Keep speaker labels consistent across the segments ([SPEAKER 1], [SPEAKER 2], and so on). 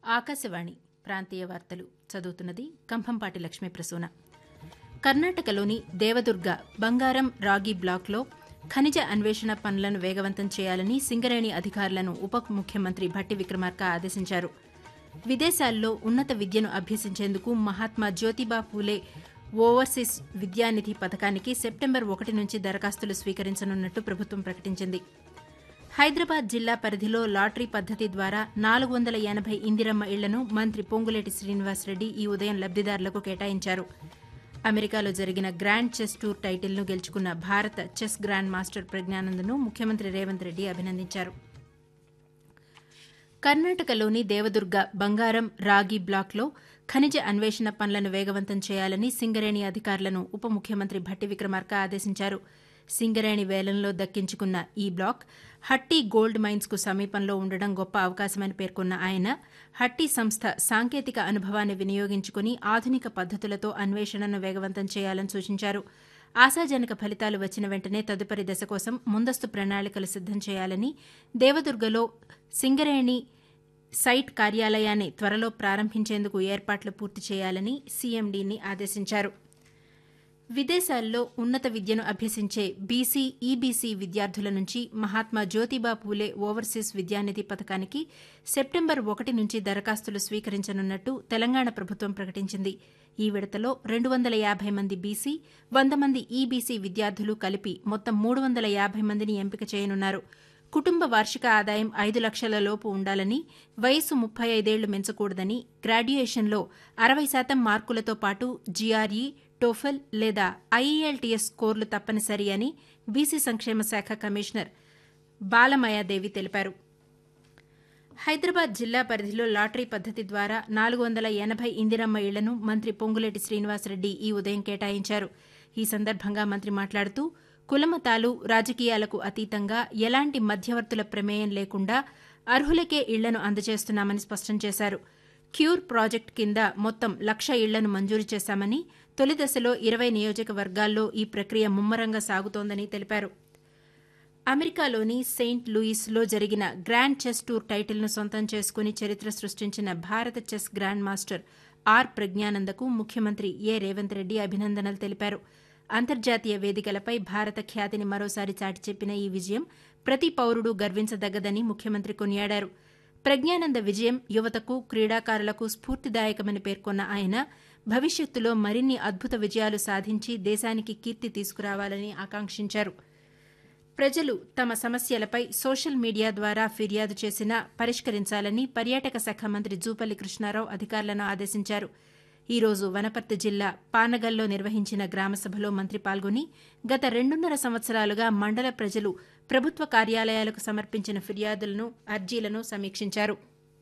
[SPEAKER 1] ఆకాశవాణి ప్రాంతీయ వార్తలు చదువుతున్నది కంభంపాటి లక్ష్మీ ప్రసూన కర్ణాటకలోని దేవదుర్గ బంగారం రాగి బ్లాక్లో ఖనిజ అన్వేషణ పనులను వేగవంతం చేయాలని సింగరేణి అధికారులను ఉప ముఖ్యమంత్రి భట్టి విక్రమార్క ఆదేశించారు విదేశాల్లో ఉన్నత విద్యను అభ్యసించేందుకు మహాత్మా జ్యోతిబా పూలే ఓవర్సీస్ విద్యానిధి పథకానికి సెప్టెంబర్ ఒకటి నుంచి దరఖాస్తులు స్వీకరించనున్నట్టు ప్రభుత్వం ప్రకటించింది హైదరాబాద్ జిల్లా పరిధిలో లాటరీ పద్దతి ద్వారా నాలుగు వందల ఎనభై ఇందిరమ్మ ఇళ్లను మంత్రి పొంగులేటి శ్రీనివాసరెడ్డి ఈ ఉదయం లబ్దిదారులకు కేటాయించారు అమెరికాలో జరిగిన గ్రాండ్ చెస్ టూర్ టైటిల్ను గెలుచుకున్న భారత చెస్ గ్రాండ్ మాస్టర్ ప్రజ్ఞానందను ముఖ్యమంత్రి రేవంత్ రెడ్డి అభినందించారు కర్ణాటకలోని దేవదుర్గ బంగారం రాగి బ్లాక్లో ఖనిజ అన్వేషణ పనులను వేగవంతం చేయాలని సింగరేణి అధికారులను ఉప ముఖ్యమంత్రి భట్టి విక్రమార్క ఆదేశించారు సింగరేణి వేలంలో దక్కించుకున్న ఈ బ్లాక్ హట్టి గోల్డ్ మైన్స్ కు సమీపంలో ఉండడం గొప్ప అవకాశమని పేర్కొన్న ఆయన హట్టి సంస్థ సాంకేతిక అనుభవాన్ని వినియోగించుకుని ఆధునిక పద్దతులతో అన్వేషణను వేగవంతం చేయాలని సూచించారు ఆశాజనక ఫలితాలు వచ్చిన వెంటనే తదుపరి దశ కోసం ముందస్తు ప్రణాళికలు సిద్దం చేయాలని దేవదుర్గలో సింగరేణి సైట్ కార్యాలయాన్ని త్వరలో ప్రారంభించేందుకు ఏర్పాట్లు పూర్తి చేయాలని సీఎండీని ఆదేశించారు విదేశాల్లో ఉన్నత విద్యను అభ్యసించే బీసీ ఈబీసీ విద్యార్థుల నుంచి మహాత్మా జ్యోతిబా పూలే ఓవర్సీస్ విద్యానిధి పథకానికి సెప్టెంబర్ ఒకటి నుంచి దరఖాస్తులు స్వీకరించనున్నట్టు తెలంగాణ ప్రభుత్వం ప్రకటించింది ఈ విడతలో రెండు వందల యాభై మంది బీసీ వంద మంది ఈబీసీ విద్యార్థులు కలిపి మొత్తం మూడు వందల యాభై మందిని ఎంపిక చేయనున్నారు కుటుంబ వార్షిక ఆదాయం ఐదు లక్షల లోపు ఉండాలని వయసు ముప్పై ఐదేళ్లు మించకూడదని గ్రాడ్యుయేషన్లో అరవై శాతం మార్కులతో పాటు జీఆర్ఈ టోఫెల్ లేదా ఐఈఎల్టీఎస్ స్కోర్లు తప్పనిసరి అని బీసీ సంక్షేమ శాఖ కమిషనర్ బాలమయాదేవి తెలిపారు హైదరాబాద్ జిల్లా పరిధిలో లాటరీ పద్దతి ద్వారా నాలుగు వందల ఎనభై ఇందిరమ్మ ఇళ్లను మంత్రి పొంగులేటి శ్రీనివాసరెడ్డి ఈ ఉదయం కేటాయించారు ఈ సందర్భంగా మంత్రి మాట్లాడుతూ కులమతాలు రాజకీయాలకు అతీతంగా ఎలాంటి మధ్యవర్తుల ప్రమేయం లేకుండా అర్హులకే ఇళ్లను అందజేస్తున్నామని స్పష్టం చేశారు క్యూర్ ప్రాజెక్టు కింద మొత్తం లక్ష ఇళ్లను మంజూరు చేశామని తొలి దశలో ఇరవై నియోజకవర్గాల్లో ఈ ప్రక్రియ ముమ్మరంగా సాగుతోందని తెలిపారు అమెరికాలోని సెయింట్ లూయిస్లో జరిగిన గ్రాండ్ చెస్ టూర్ టైటిల్ను సొంతం చేసుకుని చరిత్ర సృష్టించిన భారత చెస్ గ్రాండ్ మాస్టర్ ఆర్ ప్రజ్ఞానందకు ముఖ్యమంత్రి ఏ రేవంత్ రెడ్డి అభినందనలు తెలిపారు అంతర్జాతీయ వేదికలపై భారత ఖ్యాతిని మరోసారి చాటి చెప్పిన ఈ విజయం ప్రతి పౌరుడు గర్వించదగ్గదని ముఖ్యమంత్రి కొనియాడారు ప్రజ్ఞానంద విజయం యువతకు క్రీడాకారులకు స్ఫూర్తిదాయకమని పేర్కొన్న ఆయన భవిష్యత్తులో మరిన్ని అద్భుత విజయాలు సాధించి దేశానికి కీర్తి తీసుకురావాలని ఆకాంక్షించారు ప్రజలు తమ సమస్యలపై సోషల్ మీడియా ద్వారా ఫిర్యాదు చేసినా పరిష్కరించాలని పర్యాటక శాఖ మంత్రి జూపల్లి కృష్ణారావు అధికారులను ఆదేశించారు ఈ రోజు వనపర్తి జిల్లా పానగల్లో నిర్వహించిన గ్రామసభలో మంత్రి పాల్గొని గత రెండున్నర సంవత్సరాలుగా మండల ప్రజలు ప్రభుత్వ కార్యాలయాలకు సమర్పించిన ఫిర్యాదులను అర్జీలను సమీక్షించారు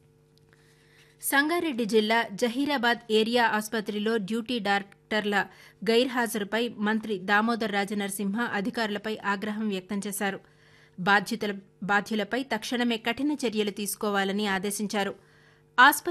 [SPEAKER 1] సంగారెడ్డి జిల్లా జహీరాబాద్ ఏరియా ఆసుపత్రిలో డ్యూటీ డాక్టర్ల గైర్హాజరుపై మంత్రి దామోదర్ రాజనరసింహ అధికారులపై ఆగ్రహం వ్యక్తం చేశారు బాధ్యులపై తక్షణమే కఠిన చర్యలు తీసుకోవాలని ఆదేశించారు